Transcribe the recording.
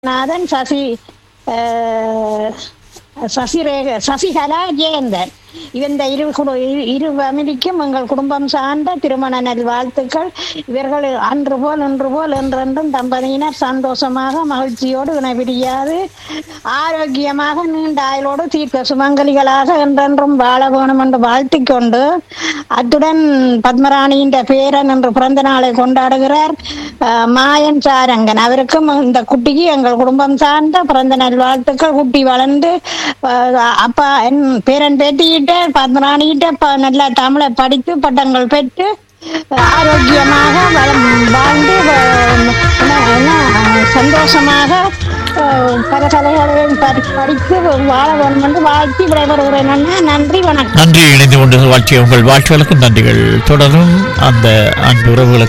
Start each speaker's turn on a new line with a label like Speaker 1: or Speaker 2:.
Speaker 1: நாதன் சசி அஹ், சசிரேக சசிகலா ஜெயந்தன் இந்த இரு குடு- இரு- இரு ஃபேமிலிக்கும் எங்கள் குடும்பம் சார்ந்த திருமண நல் வாழ்த்துக்கள் இவர்கள் அன்று போல் இன்று போல் என்றென்றும் தம்பதியினர் சந்தோஷமாக மகிழ்ச்சியோடு இணைபிரியாது ஆரோக்கியமாக நீண்ட ஆயுளோடு தீர்க்க சுமங்கலிகளாக என்றென்றும் வாழ வேணும் என்று வாழ்த்திக் கொண்டு அத்துடன் பத்மராணியின் பேரன் என்று பிறந்த நாளை கொண்டாடுகிறார் அஹ், மாயன் சாரங்கன் அவருக்கும் இந்த குட்டிக்கு எங்கள் குடும்பம் சார்ந்த பிறந்த நாள் வாழ்த்துக்கள் குட்டி வளர்ந்து அஹ், அப்பா என் பேரன் பேட்டிக்கிட்ட பத்மராணிகிட்ட ப- நல்லா தமிழை படித்து பட்டங்கள் பெற்று ஆரோக்கியமாக வளம் வாழ்ந்து வ- என்ன என்ன, சந்தோஷமாக அஹ், பல கலைகளையும் படி- படித்து வாழ வேண்டும் என்று வாழ்த்தி விடைபெறுகிறேன் அண்ணா. நன்றி வணக்கம்
Speaker 2: நன்றி இணைந்து கொண்டு வாழ்த்திய உங்கள் வாழ்த்துகளுக்கு நன்றிகள் தொடரும் அந்த அன்பு உறவுகளுக்கு